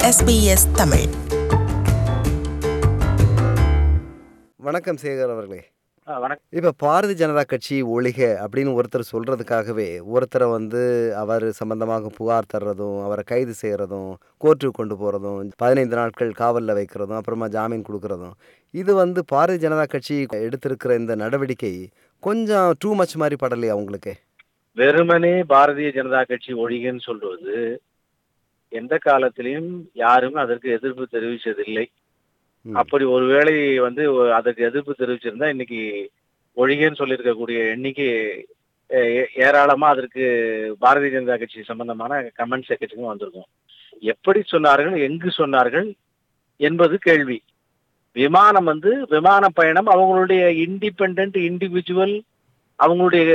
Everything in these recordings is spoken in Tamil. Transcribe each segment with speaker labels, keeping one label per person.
Speaker 1: SBS தமிழ்
Speaker 2: வணக்கம் சேகர் அவர்களே
Speaker 3: ஆ, வணக்கம்
Speaker 2: இப்போ பாரதிய ஜனதா கட்சி ஒழிக அப்படின்னு ஒருத்தர் சொல்கிறதுக்காகவே ஒருத்தரை வந்து அவர் சம்பந்தமாக புகார் தர்றதும் அவரை கைது செய்கிறதும் கோர்ட்டுக்கு கொண்டு போகிறதும் பதினைந்து நாட்கள் காவலில் வைக்கிறதும் அப்புறமா ஜாமீன் கொடுக்கறதும் இது வந்து பாரதிய ஜனதா கட்சி எடுத்திருக்கிற இந்த நடவடிக்கை கொஞ்சம் டூ மச் மாதிரி படலையா உங்களுக்கு
Speaker 3: வெறுமனே பாரதிய ஜனதா கட்சி ஒழிகன்னு சொல்வது எந்த காலத்திலையும் யாரும் அதற்கு எதிர்ப்பு தெரிவிச்சதில்லை
Speaker 2: ம்.
Speaker 3: அப்படி ஒருவேளை வந்து ஒ- அதற்கு எதிர்ப்பு தெரிவிச்சிருந்தா இன்னைக்கு ஒழிகன்னு சொல்லியிருக்கக்கூடிய எண்ணிக்கை அஹ், ஏ- ஏராளமா அதற்கு பாரதிய ஜனதா கட்சி சம்பந்தமான கமெண்ட் செக்ரட்டரிக்கும் வந்திருக்கும் எப்படி சொன்னார்கள் எங்கு சொன்னார்கள் என்பது கேள்வி விமானம் வந்து விமான பயணம் அவங்களுடைய இண்டிபெண்ட் இண்டிவிஜுவல் அவங்களுடைய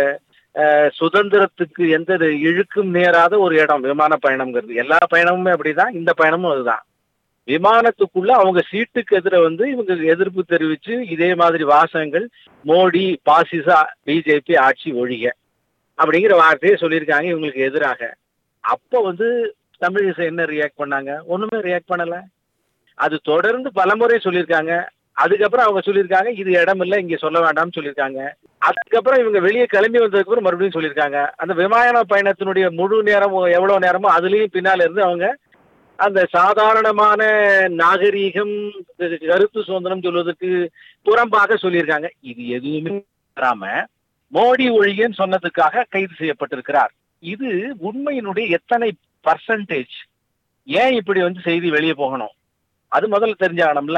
Speaker 3: அஹ், சுதந்திரத்துக்கு எந்த ஒரு இழுக்கும் நேராத ஒரு இடம் விமான பயணம்ங்கிறது எல்லா பயணமுமே அப்படிதான் இந்த பயணமும் அதுதான் விமானத்துக்குள்ள அவங்க சீட்டுக்கு எதிர வந்து இவங்க எதிர்ப்பு தெரிவிச்சு இதே மாதிரி வாசகங்கள் மோடி பாசிச பிஜேபி ஆட்சி ஒழிக அப்படிங்கிற வார்த்தையை சொல்லியிருக்காங்க இவங்களுக்கு எதிராக அப்ப வந்து தமிழிசை என்ன ரியாக்ட் பண்ணாங்க ஒண்ணுமே ரியாக்ட் பண்ணல அது தொடர்ந்து பலமுறை சொல்லியிருக்காங்க அதுக்கப்புறம் அவங்க சொல்லியிருக்காங்க இது இடம் இல்ல இங்க சொல்ல வேண்டாம்னு சொல்லியிருக்காங்க அதுக்கப்புறம் இவங்க வெளியே கிளம்பி வந்ததுக்கு அப்புறம் மறுபடியும் சொல்லியிருக்காங்க அந்த விமான பயணத்தினுடைய முழு நேரம் எவ்வளவு நேரமோ அதுலயும் பின்னால இருந்து அவங்க அந்த சாதாரணமான நாகரீகம் கருத்து சுதந்திரம் சொல்வதற்கு புறம்பாக சொல்லியிருக்காங்க இது எதுவுமே வராம மோடி ஒழிகன்னு சொன்னதுக்காக கைது செய்யப்பட்டிருக்கிறார் இது உண்மையினுடைய எத்தனை பர்சன்டேஜ் ஏன் இப்படி வந்து செய்தி வெளியே போகணும் அது முதல்ல தெரிஞ்சாகணும்ல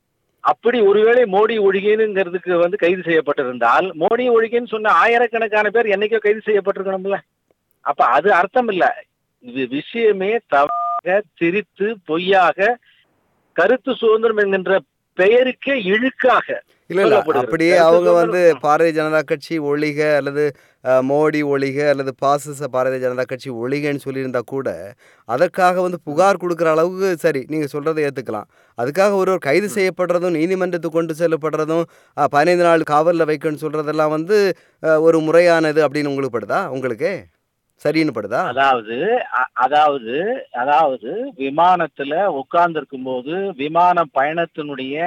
Speaker 3: அப்படி ஒருவேளை மோடி ஒழிகைங்கிறதுக்கு வந்து கைது செய்யப்பட்டிருந்தால் மோடி ஒழிகைன்னு சொன்ன ஆயிரக்கணக்கான பேர் என்னைக்கோ கைது செய்யப்பட்டிருக்கணும்ல அப்ப அது அர்த்தம் இல்ல இது விஷயமே தவறாக திரித்து பொய்யாக கருத்து சுதந்திரம் என்கின்ற பெயருக்கே இழுக்காக
Speaker 2: இல்லை இல்லை
Speaker 3: சொல்லப்படுகிறது.
Speaker 2: அப்படியே
Speaker 3: கருத்து
Speaker 2: அவங்க வந்து
Speaker 3: சுதந்திரம்.
Speaker 2: பாரதிய ஜனதா கட்சி ஒழிக அல்லது அஹ், மோடி ஒழிக அல்லது பாசிச பாரதிய ஜனதா கட்சி ஒழிகன்னு சொல்லியிருந்தா கூட அதற்காக வந்து புகார் கொடுக்குற அளவுக்கு சரி நீங்கள் சொல்கிறத ஏற்றுக்கலாம் அதுக்காக ஒருவர் கைது செய்யப்படுறதும் நீதிமன்றத்துக்கு கொண்டு செல்லப்படுறதும் அஹ், பதினைந்து நாள் காவலில் வைக்கணும்னு சொல்கிறதெல்லாம் வந்து அஹ், ஒரு முறையானது அப்படின்னு உங்களுக்கு படுதா உங்களுக்கு சரின்னு படுதா
Speaker 3: அதாவது அ- அதாவது அதாவது விமானத்துல உட்கார்ந்து போது விமான பயணத்தினுடைய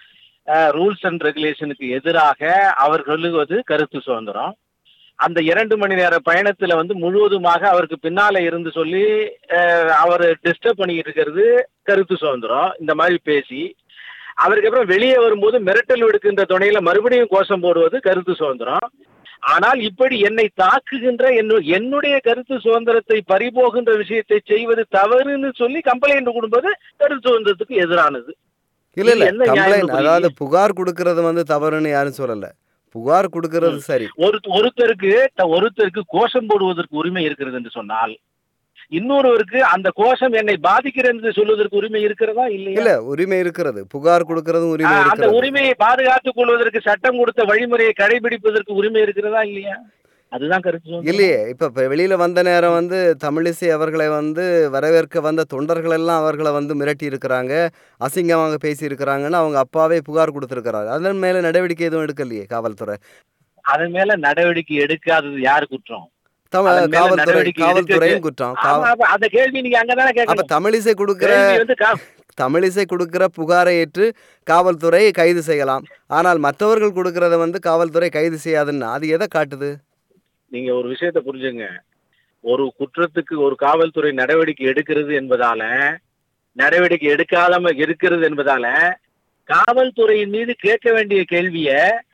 Speaker 3: ரூல்ஸ் அண்ட் ரெகுலேஷனுக்கு எதிராக அவர் சொல்லுவது கருத்து சுதந்திரம் அந்த இரண்டு மணி நேர பயணத்துல வந்து முழுவதுமாக அவருக்கு பின்னால இருந்து சொல்லி அஹ், அவர் டிஸ்டர்ப் பண்ணிக்கிட்டு இருக்கிறது கருத்து சுதந்திரம் இந்த மாதிரி பேசி அவருக்கு அப்புறம் வெளியே வரும்போது மிரட்டல் விடுக்கின்ற துணையில மறுபடியும் கோஷம் போடுவது கருத்து சுதந்திரம் ஆனால் இப்படி என்னை தாக்குகின்ற என்னு- என்னுடைய கருத்து சுதந்திரத்தை பறிபோகின்ற விஷயத்தை செய்வது தவறுன்னு சொல்லி கம்ப்ளைண்ட் கொடுப்பது கருத்து சுதந்திரத்துக்கு எதிரானது
Speaker 2: இல்லை இல்லை
Speaker 3: இது என்ன நியாயம்னு
Speaker 2: கம்ப்ளைண்ட்
Speaker 3: புரியலையே.
Speaker 2: அதாவது புகார் கொடுக்கறது வந்து தவறுன்னு யாரும் சொல்லலை புகார் கொடுக்கறது சரி
Speaker 3: ஒரு ஒருத்தருக்கு த- ஒருத்தருக்கு கோஷம் போடுவதற்கு உரிமை இருக்கிறது என்று சொன்னால் இன்னொருவருக்கு அந்த கோஷம் என்னை பாதிக்கிறது என்று சொல்வதற்கு உரிமை இருக்கிறதா இல்லையா
Speaker 2: இல்ல உரிமை இருக்கிறது புகார் கொடுக்கறதும் உரிமை
Speaker 3: ஆஹ், அந்த
Speaker 2: இருக்கிறது
Speaker 3: உரிமையை பாதுகாத்துக் கொள்வதற்கு சட்டம் கொடுத்த வழிமுறையை கடைபிடிப்பதற்கு உரிமை இருக்கிறதா இல்லையா அதுதான் கருத்து சுதந்திரம்.
Speaker 2: இல்லையே இப்ப இப்ப வெளியில வந்த நேரம் வந்து தமிழிசை அவர்களை வந்து வரவேற்க வந்த தொண்டர்கள் எல்லாம் அவர்களை வந்து மிரட்டி இருக்கிறாங்க அசிங்கமாக பேசி இருக்கிறாங்கன்னு அவங்க அப்பாவே புகார் கொடுத்திருக்கிறாரு அதன் மேல நடவடிக்கை எதுவும் எடுக்கலையே காவல்துறை
Speaker 3: அதன் மேல நடவடிக்கை எடுக்காதது யாரு குற்றம்
Speaker 2: தம-
Speaker 3: அதன் மேல
Speaker 2: காவல்துறை
Speaker 3: நடவடிக்கை
Speaker 2: காவல்துறையும் குற்றம்
Speaker 3: ஆமா,
Speaker 2: காவ-
Speaker 3: அப்ப அந்த கேள்வி நீங்க அங்கதானே
Speaker 2: அப்ப
Speaker 3: கேட்கணும்
Speaker 2: தமிழிசை கொடுக்கிற
Speaker 3: கேள்வி வந்து கா-
Speaker 2: தமிழிசை கொடுக்கிற புகாரை ஏற்று காவல்துறை கைது செய்யலாம் ஆனால் மற்றவர்கள் கொடுக்கறத வந்து காவல்துறை கைது செய்யாதுன்னா அது எதை காட்டுது
Speaker 3: நீங்க ஒரு விஷயத்தை புரிஞ்சுங்க ஒரு குற்றத்துக்கு ஒரு காவல்துறை நடவடிக்கை எடுக்கிறது என்பதால நடவடிக்கை எடுக்காம இருக்கிறது என்பதால காவல்துறையின் மீது கேட்க வேண்டிய கேள்விய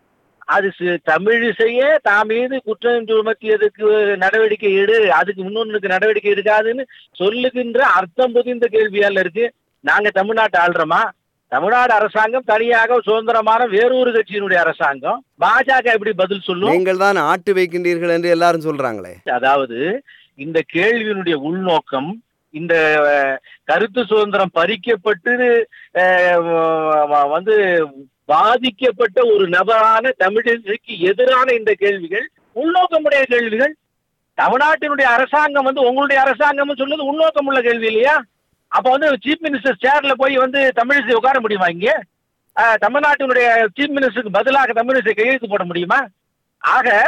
Speaker 3: அது சி- தமிழிசையே தான் மீது குற்றம் சுமத்தியதுக்கு நடவடிக்கை எடு அதுக்கு இன்னொன்னுக்கு நடவடிக்கை எடுக்காதுன்னு சொல்லுகின்ற அர்த்தம் புதிந்த கேள்வியால இருக்கு நாங்க தமிழ்நாட்டை ஆள்றோமா தமிழ்நாடு அரசாங்கம் தனியாக சுதந்திரமான வேறொரு கட்சியினுடைய அரசாங்கம் பாஜக எப்படி பதில் சொல்லும்
Speaker 2: நீங்கள் தான் ஆட்டு வைக்கின்றீர்கள் என்று எல்லாரும் சொல்றாங்களே
Speaker 3: அதாவது இந்த கேள்வியினுடைய உள்நோக்கம் இந்த அஹ், கருத்து சுதந்திரம் பறிக்கப்பட்டு அஹ், வ- வந்து பாதிக்கப்பட்ட ஒரு நபரான தமிழிசைக்கு எதிரான இந்த கேள்விகள் உள்நோக்கமுடைய கேள்விகள் தமிழ்நாட்டினுடைய அரசாங்கம் வந்து உங்களுடைய அரசாங்கம் சொல்லுது உள்நோக்கம் உள்ள கேள்வி இல்லையா அப்ப வந்து சீஃப் மினிஸ்டர் சேர்ல போய் வந்து தமிழிசை உட்கார முடியுமா இங்க அஹ், தமிழ்நாட்டினுடைய சீஃப் மினிஸ்டருக்கு பதிலாக தமிழிசை கையெழுத்து போட முடியுமா ஆக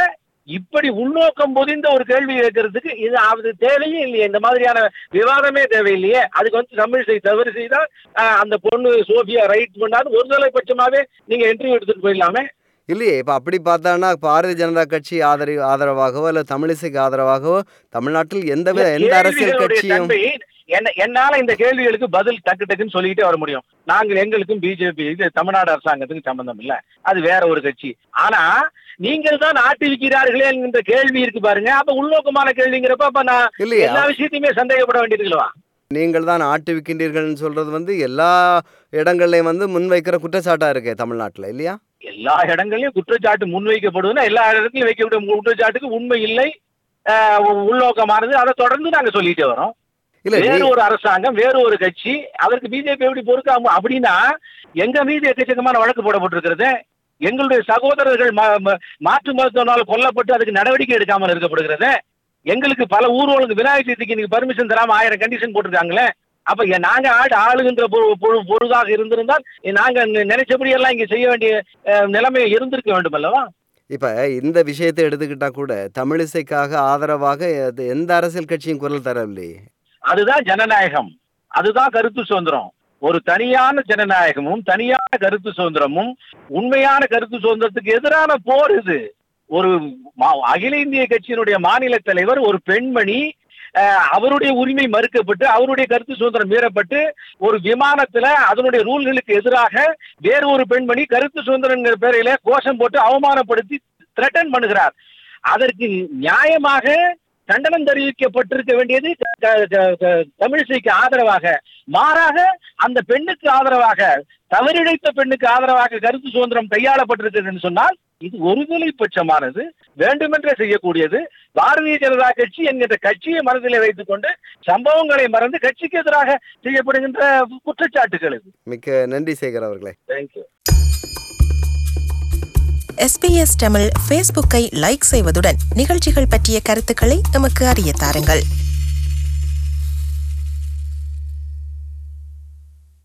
Speaker 3: இப்படி உள்நோக்கம் பொதிந்த ஒரு கேள்வி கேட்கறதுக்கு இது அது தேவையே இல்லையே இந்த மாதிரியான விவாதமே தேவையில்லையே அதுக்கு வந்து தமிழிசை தவறு செய்தா ஆஹ், அந்த பொண்ணு சோபியா ரைட் பண்ணாது ஒரு தலைப்பட்சமாவே நீங்க இன்டர்வியூ எடுத்துட்டு போயிடலாமே
Speaker 2: இல்லையே இப்போ அப்படி பார்த்தான்னா பாரதிய ஜனதா கட்சி ஆதரவு ஆதரவாகவோ இல்லை தமிழிசைக்கு ஆதரவாகவோ தமிழ்நாட்டில் எந்த வித எந்த அரசியல்
Speaker 3: கேள்விகளுடைய
Speaker 2: கட்சியும்
Speaker 3: தன்மை, என்ன என்னால இந்த கேள்விகளுக்கு பதில் டக்கு டக்குன்னு சொல்லிக்கிட்டே வர முடியும் நாங்கள் எங்களுக்கும் பிஜேபி இது தமிழ்நாடு அரசாங்கத்துக்கு சம்பந்தம் இல்ல அது வேற ஒரு கட்சி ஆனா நீங்கள் தான் ஆட்டிவிக்கிறார்களே என்கின்ற கேள்வி இருக்கு பாருங்க அப்ப உள்நோக்கமான கேள்விங்கிறப்ப அப்ப நான்
Speaker 2: இல்லையே
Speaker 3: எல்லா விஷயத்தையுமே சந்தேகப்பட வேண்டியிருக்கலவா
Speaker 2: நீங்கள் தான் ஆட்டுவிக்கின்றீர்கள்னு சொல்றது வந்து எல்லா இடங்கள்லையும் வந்து முன்வைக்கிற குற்றச்சாட்டா இருக்கே தமிழ்நாட்டில் இல்லையா
Speaker 3: எல்லா இடங்களையும் குற்றச்சாட்டு முன்வைக்கப்படுதுன்னா எல்லா இடத்துலயும் வைக்கக்கூடிய குற்றச்சாட்டுக்கு உண்மை இல்லை ஆஹ் உள்நோக்கமானது அதை தொடர்ந்து நாங்க சொல்லிட்டே வரோம்
Speaker 2: இல்ல
Speaker 3: வேறு
Speaker 2: நீ-
Speaker 3: ஒரு அரசாங்கம் வேறு ஒரு கட்சி அதற்கு பிஜேபி எப்படி பொறுக்காம அப்படின்னா எங்க மீது எக்கச்சக்கமான வழக்கு போடப்பட்டிருக்கிறது எங்களுடைய சகோதரர்கள் ம- ம- மாற்று மருத்துவனால் கொல்லப்பட்டு அதுக்கு நடவடிக்கை எடுக்காமல் இருக்கப்படுகிறது எங்களுக்கு பல ஊர்வலங்க விநாயகர் சதுர்த்திக்கு நீங்க பர்மிஷன் தராம ஆயிரம் கண்டிஷன் போட்டிருக்காங்களே அப்ப எ- நாங்க ஆடு ஆளுகின்ற பொரு- பொரு- பொழுதாக இருந்திருந்தால் நாங்க நி- நினைச்சபடி எல்லாம் இங்க செய்ய வேண்டிய அஹ், நிலைமை இருந்திருக்க வேண்டும் அல்லவா
Speaker 2: இப்ப இந்த விஷயத்தை எடுத்துக்கிட்டா கூட தமிழிசைக்காக ஆதரவாக எது- எந்த அரசியல் கட்சியும் குரல் தரவில்லையே
Speaker 3: அதுதான் ஜனநாயகம் அதுதான் கருத்து சுதந்திரம் ஒரு தனியான ஜனநாயகமும் தனியான கருத்து சுதந்திரமும் உண்மையான கருத்து சுதந்திரத்துக்கு எதிரான போர் இது ஒரு மா- அகில இந்திய கட்சியினுடைய மாநில தலைவர் ஒரு பெண்மணி அஹ், அவருடைய உரிமை மறுக்கப்பட்டு அவருடைய கருத்து சுதந்திரம் மீறப்பட்டு ஒரு விமானத்துல அதனுடைய ரூல்களுக்கு எதிராக வேறு ஒரு பெண்மணி கருத்து சுதந்திரங்கிற பேரில கோஷம் போட்டு அவமானப்படுத்தி த்ரெட்டன் பண்ணுகிறார் அதற்கு நியாயமாக கண்டனம் தெரிவிக்கப்பட்டிருக்க வேண்டியது க- க- க- க- தமிழிசைக்கு ஆதரவாக மாறாக அந்த பெண்ணுக்கு ஆதரவாக தவறிழைத்த பெண்ணுக்கு ஆதரவாக கருத்து சுதந்திரம் கையாளப்பட்டிருக்கிறது சொன்னால் இது ஒருதலை பட்சமானது வேண்டுமென்றே செய்யக்கூடியது பாரதிய ஜனதா கட்சி என்கின்ற கட்சியை மனதிலே வைத்துக் கொண்டு சம்பவங்களை மறந்து கட்சிக்கு எதிராக செய்யப்படுகின்ற குற்றச்சாட்டுகள் இது
Speaker 2: மிக்க நன்றி சேகர் அவர்களே
Speaker 3: தேங்க்யூ
Speaker 1: எஸ்பிஎஸ் தமிழ் ஃபேஸ்புக்கை லைக் செய்வதுடன் நிகழ்ச்சிகள் பற்றிய கருத்துக்களை எமக்கு அறிய தாருங்கள்